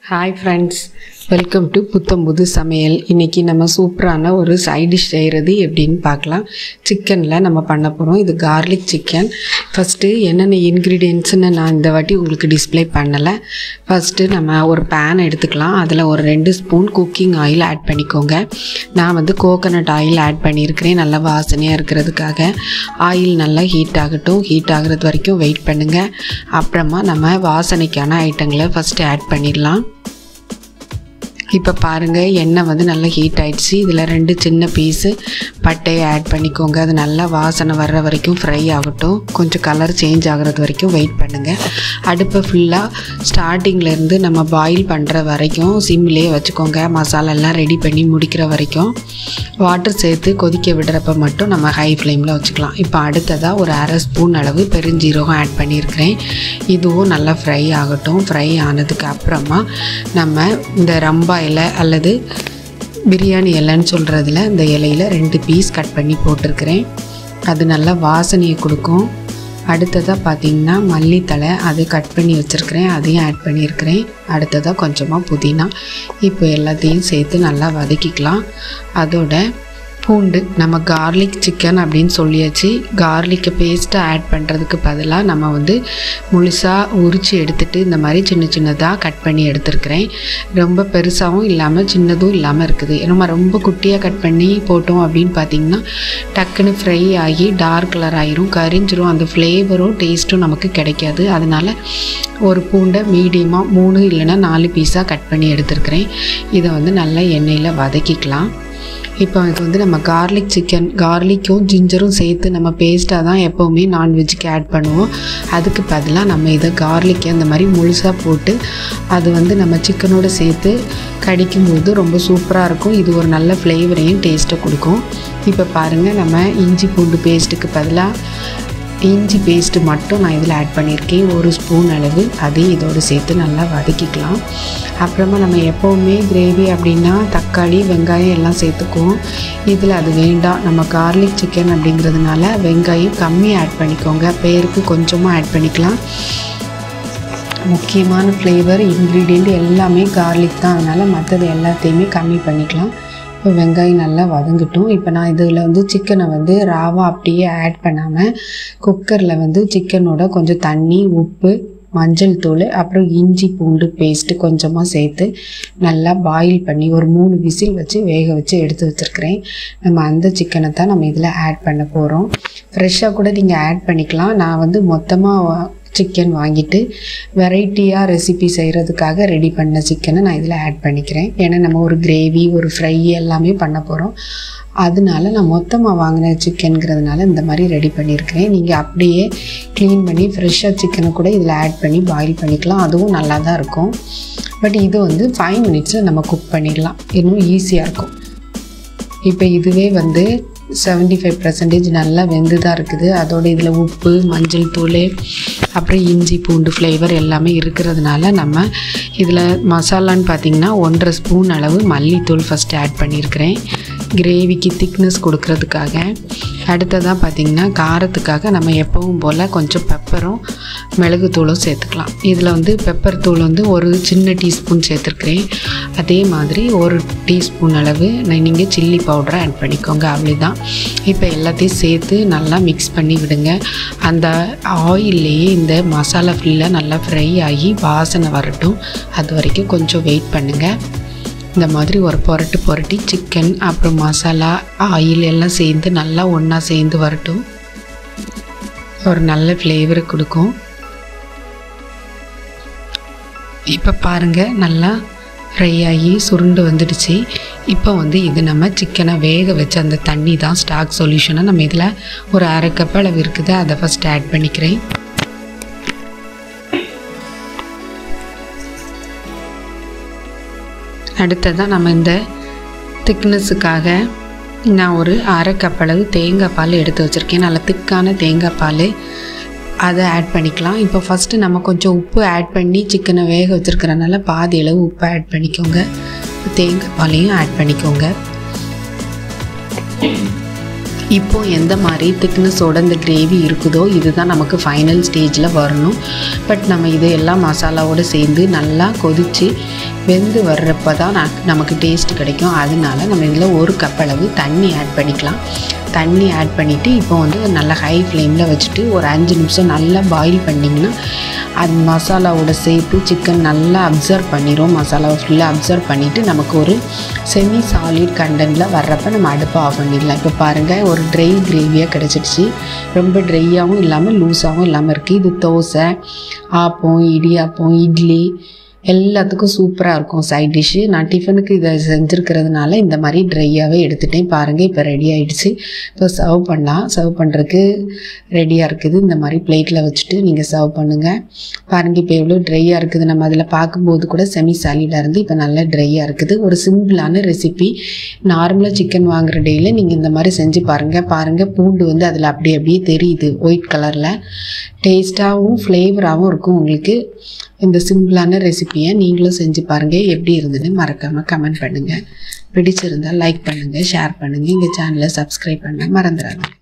hi friends welcome to புத்தம்புது சமையல் இன்றைக்கி நம்ம சூப்பரான ஒரு சைட் டிஷ் செய்கிறது எப்படின்னு பார்க்கலாம் சிக்கனில் நம்ம பண்ண போகிறோம் இது கார்லிக் சிக்கன் ஃபஸ்ட்டு என்னென்ன இன்க்ரீடியன்ட்ஸ்னு நான் இந்த வாட்டி உங்களுக்கு டிஸ்ப்ளே பண்ணலை ஃபஸ்ட்டு நம்ம ஒரு பேன் எடுத்துக்கலாம் அதில் ஒரு ரெண்டு ஸ்பூன் குக்கிங் ஆயில் ஆட் பண்ணிக்கோங்க நான் வந்து கோகனட் ஆயில் ஆட் பண்ணியிருக்கிறேன் நல்லா வாசனையாக இருக்கிறதுக்காக ஆயில் நல்லா ஹீட் ஆகட்டும் ஹீட் ஆகிறது வரைக்கும் வெயிட் பண்ணுங்கள் அப்புறமா நம்ம வாசனைக்கான ஐட்டங்களை ஃபஸ்ட்டு ஆட் பண்ணிடலாம் இப்போ பாருங்கள் எண்ணெய் வந்து நல்லா ஹீட் ஆயிடுச்சு இதில் ரெண்டு சின்ன பீஸு பட்டையை ஆட் பண்ணிக்கோங்க அது நல்லா வாசனை வர்ற வரைக்கும் ஃப்ரை ஆகட்டும் கொஞ்சம் கலர் சேஞ்ச் ஆகிறது வரைக்கும் வெயிட் பண்ணுங்கள் அடுப்பை ஃபுல்லாக ஸ்டார்டிங்லேருந்து நம்ம பாயில் பண்ணுற வரைக்கும் சிம்லேயே வச்சுக்கோங்க மசாலா எல்லாம் ரெடி பண்ணி முடிக்கிற வரைக்கும் வாட்டர் சேர்த்து கொதிக்க விடுறப்ப மட்டும் நம்ம ஹை ஃப்ளேமில் வச்சுக்கலாம் இப்போ அடுத்ததாக ஒரு அரை ஸ்பூன் அளவு பெருஞ்சீரகம் ஆட் பண்ணியிருக்கிறேன் இதுவும் நல்லா ஃப்ரை ஆகட்டும் ஃப்ரை ஆனதுக்கு அப்புறமா நம்ம இந்த ரம்பா இலை அல்லது பிரியாணி இலைன்னு சொல்கிறதுல இந்த இலையில் ரெண்டு பீஸ் கட் பண்ணி போட்டிருக்கிறேன் அது நல்லா வாசனையை கொடுக்கும் அடுத்ததாக பார்த்தீங்கன்னா மல்லித்தலை அது கட் பண்ணி வச்சுருக்கிறேன் அதையும் ஆட் பண்ணியிருக்கிறேன் அடுத்ததாக கொஞ்சமாக புதினா இப்போ எல்லாத்தையும் சேர்த்து நல்லா வதக்கிக்கலாம் அதோட பூண்டு நம்ம கார்லிக் சிக்கன் அப்படின்னு சொல்லியாச்சு கார்லிக்கை பேஸ்ட்டை ஆட் பண்ணுறதுக்கு பதிலாக நம்ம வந்து முழுசாக உரித்து எடுத்துகிட்டு இந்த மாதிரி சின்ன சின்னதாக கட் பண்ணி எடுத்துருக்கிறேன் ரொம்ப பெருசாகவும் இல்லாமல் சின்னதும் இல்லாமல் இருக்குது நம்ம ரொம்ப குட்டியாக கட் பண்ணி போட்டோம் அப்படின்னு பார்த்திங்கன்னா டக்குன்னு ஃப்ரை ஆகி டார்க் கலர் ஆயிரும் கரிஞ்சிரும் அந்த ஃப்ளேவரும் டேஸ்ட்டும் நமக்கு கிடைக்காது அதனால் ஒரு பூண்டை மீடியமாக மூணு இல்லைன்னா நாலு பீஸாக கட் பண்ணி எடுத்துருக்கிறேன் இதை வந்து நல்லா எண்ணெயில் வதக்கிக்கலாம் இப்போ இது வந்து நம்ம கார்லிக் சிக்கன் கார்லிக்கும் ஜிஞ்சரும் சேர்த்து நம்ம பேஸ்ட்டாக தான் எப்போவுமே நான்வெஜ்ஜுக்கு ஆட் பண்ணுவோம் அதுக்கு பதிலாக நம்ம இதை கார்லிக் அந்த மாதிரி முழுசாக போட்டு அது வந்து நம்ம சிக்கனோடு சேர்த்து கடிக்கும்போது ரொம்ப சூப்பராக இருக்கும் இது ஒரு நல்ல ஃப்ளேவரையும் டேஸ்ட்டை கொடுக்கும் இப்போ பாருங்கள் நம்ம இஞ்சி பூண்டு பேஸ்ட்டுக்கு பதிலாக இஞ்சி பேஸ்ட்டு மட்டும் நான் இதில் ஆட் பண்ணியிருக்கேன் ஒரு ஸ்பூன் அளவு அதையும் இதோடு சேர்த்து நல்லா வதக்கிக்கலாம் அப்புறமா நம்ம எப்போவுமே கிரேவி அப்படின்னா தக்காளி வெங்காயம் எல்லாம் சேர்த்துக்குவோம் இதில் அது வேண்டாம் நம்ம கார்லிக் சிக்கன் அப்படிங்கிறதுனால வெங்காயம் கம்மி ஆட் பண்ணிக்கோங்க பேருக்கு கொஞ்சமாக ஆட் பண்ணிக்கலாம் முக்கியமான ஃப்ளேவர் இன்க்ரீடியண்ட் எல்லாமே கார்லிக் தான் அதனால் மற்றது எல்லாத்தையுமே கம்மி பண்ணிக்கலாம் இப்போ வெங்காயம் நல்லா வதங்கட்டும் இப்போ நான் இதில் வந்து சிக்கனை வந்து ராவா அப்படியே ஆட் பண்ணாமல் குக்கரில் வந்து சிக்கனோட கொஞ்சம் தண்ணி உப்பு மஞ்சள் தூள் அப்புறம் இஞ்சி பூண்டு பேஸ்ட்டு கொஞ்சமாக சேர்த்து நல்லா பாயில் பண்ணி ஒரு மூணு விசில் வச்சு வேக வச்சு எடுத்து வச்சுருக்கிறேன் நம்ம அந்த சிக்கனை தான் நம்ம இதில் ஆட் பண்ண போகிறோம் ஃப்ரெஷ்ஷாக கூட நீங்கள் ஆட் பண்ணிக்கலாம் நான் வந்து மொத்தமாக சிக்கன் வாங்கிட்டு வெரைட்டியாக ரெசிபி செய்கிறதுக்காக ரெடி பண்ண சிக்கனை நான் இதில் ஆட் பண்ணிக்கிறேன் ஏன்னா நம்ம ஒரு கிரேவி ஒரு ஃப்ரை எல்லாமே பண்ண போகிறோம் அதனால நான் மொத்தமாக வாங்கின சிக்கனுங்கிறதுனால இந்த மாதிரி ரெடி பண்ணியிருக்கிறேன் நீங்கள் அப்படியே க்ளீன் பண்ணி ஃப்ரெஷ்ஷாக சிக்கனை கூட இதில் ஆட் பண்ணி பாயில் பண்ணிக்கலாம் அதுவும் நல்லா தான் இருக்கும் பட் இது வந்து ஃபைவ் மினிட்ஸில் நம்ம குக் பண்ணிடலாம் இன்னும் ஈஸியாக இருக்கும் இப்போ இதுவே வந்து செவன்ட்டி ஃபைவ் பர்சன்டேஜ் நல்லா வெந்து தான் இருக்குது அதோட இதில் உப்பு மஞ்சள் தூள் அப்புறம் இஞ்சி பூண்டு ஃப்ளேவர் எல்லாமே இருக்கிறதுனால நம்ம இதில் மசாலான்னு பார்த்திங்கன்னா ஒன்றரை ஸ்பூன் அளவு மல்லித்தூள் ஃபஸ்ட்டு ஆட் பண்ணியிருக்கிறேன் கிரேவிக்கு திக்னஸ் கொடுக்கறதுக்காக அடுத்ததாக பார்த்திங்கன்னா காரத்துக்காக நம்ம எப்பவும் போல் கொஞ்சம் பெப்பரும் மிளகுத்தூளும் சேர்த்துக்கலாம் இதில் வந்து பெப்பர் தூள் வந்து ஒரு சின்ன டீஸ்பூன் சேர்த்துருக்குறேன் அதே மாதிரி ஒரு டீஸ்பூன் அளவு நீங்கள் சில்லி பவுடரை ஆட் பண்ணிக்கோங்க அவ்வளோதான் இப்போ எல்லாத்தையும் சேர்த்து நல்லா மிக்ஸ் பண்ணி விடுங்க அந்த ஆயில்லையே இந்த மசாலா ஃபுல்லாக நல்லா ஃப்ரை ஆகி வாசனை வரட்டும் அது வரைக்கும் கொஞ்சம் வெயிட் பண்ணுங்கள் இந்த மாதிரி ஒரு புரட்டு புரட்டி சிக்கன் அப்புறம் மசாலா ஆயில் எல்லாம் சேர்ந்து நல்லா ஒன்றா சேர்ந்து வரட்டும் ஒரு நல்ல ஃப்ளேவரை கொடுக்கும் இப்போ பாருங்கள் நல்லா ஃப்ரை ஆகி சுருண்டு வந்துடுச்சு இப்போ வந்து இது நம்ம சிக்கனை வேக வச்ச அந்த தண்ணி தான் ஸ்டாக் சொல்யூஷனை நம்ம இதில் ஒரு அரை கப் அளவு இருக்குது அதை ஃபஸ்ட் ஆட் பண்ணிக்கிறேன் அடுத்ததாக நம்ம இந்த திக்னஸுக்காக நான் ஒரு அரை கப் அளவு தேங்காய் பால் எடுத்து வச்சுருக்கேன் நல்லா திக்கான தேங்காய் பால் அதை ஆட் பண்ணிக்கலாம் இப்போ ஃபஸ்ட்டு நம்ம கொஞ்சம் உப்பு ஆட் பண்ணி சிக்கனை வேக வச்சுருக்கிறனால பாதி அளவு உப்பு ஆட் பண்ணிக்கோங்க தேங்காய் பாலையும் ஆட் பண்ணிக்கோங்க இப்போ எந்த மாதிரி திக்னஸோட இந்த கிரேவி இருக்குதோ இதுதான் நமக்கு ஃபைனல் ஸ்டேஜில் வரணும் பட் நம்ம இது எல்லாம் மசாலாவோடு சேர்ந்து நல்லா கொதித்து வெந்து வர்றப்ப தான் ந- நமக்கு டேஸ்ட் கிடைக்கும் அதனால நம்ம இதில் ஒரு கப் அளவு தண்ணி ஆட் பண்ணிக்கலாம் தண்ணி ஆட் பண்ணிவிட்டு இப்போ வந்து நல்லா ஹை ஃப்ளேமில் வச்சுட்டு ஒரு அஞ்சு நிமிஷம் நல்லா பாயில் பண்ணிங்கன்னா அது மசாலாவோட சேர்த்து சிக்கன் நல்லா அப்சர்வ் பண்ணிடும் மசாலாவை ஃபுல்லாக அப்சர்வ் பண்ணிவிட்டு நமக்கு ஒரு செமி சாலிட் கண்டென்ட்டில் வர்றப்ப நம்ம அடுப்பை ஆஃப் பண்ணிடலாம் இப்போ பாருங்கள் ஒரு ட்ரை கிரேவியாக கிடச்சிடுச்சு ரொம்ப ட்ரையாகவும் இல்லாமல் லூஸாகவும் இல்லாமல் இருக்குது இது தோசை ஆப்பம் இடியாப்பம் இட்லி எல்லாத்துக்கும் சூப்பராக இருக்கும் சைட் டிஷ்ஷு நான் டிஃபனுக்கு இதை செஞ்சுருக்கிறதுனால இந்த மாதிரி ட்ரையாகவே எடுத்துட்டேன் பாருங்கள் இப்போ ரெடி ஆயிடுச்சு இப்போ சர்வ் பண்ணலாம் சர்வ் பண்ணுறதுக்கு ரெடியாக இருக்குது இந்த மாதிரி பிளேட்டில் வச்சுட்டு நீங்கள் சர்வ் பண்ணுங்கள் பாருங்கள் இப்போ எவ்வளோ ட்ரையாக இருக்குது நம்ம அதில் பார்க்கும்போது கூட செமி சாலிடாக இருந்து இப்போ நல்லா ட்ரையாக இருக்குது ஒரு சிம்பிளான ரெசிபி நார்மலாக சிக்கன் வாங்குற டேயில் நீங்கள் இந்த மாதிரி செஞ்சு பாருங்கள் பாருங்கள் பூண்டு வந்து அதில் அப்படி அப்படியே தெரியுது ஒயிட் கலரில் டேஸ்ட்டாகவும் ஃப்ளேவராகவும் இருக்கும் உங்களுக்கு இந்த சிம்பிளான ரெசிபியை நீங்களும் செஞ்சு பாருங்கள் எப்படி இருந்ததுன்னு மறக்காமல் கமெண்ட் பண்ணுங்கள் பிடிச்சிருந்தால் லைக் பண்ணுங்கள் ஷேர் பண்ணுங்கள் எங்கள் சேனலை சப்ஸ்கிரைப் பண்ண மறந்துடாதீங்க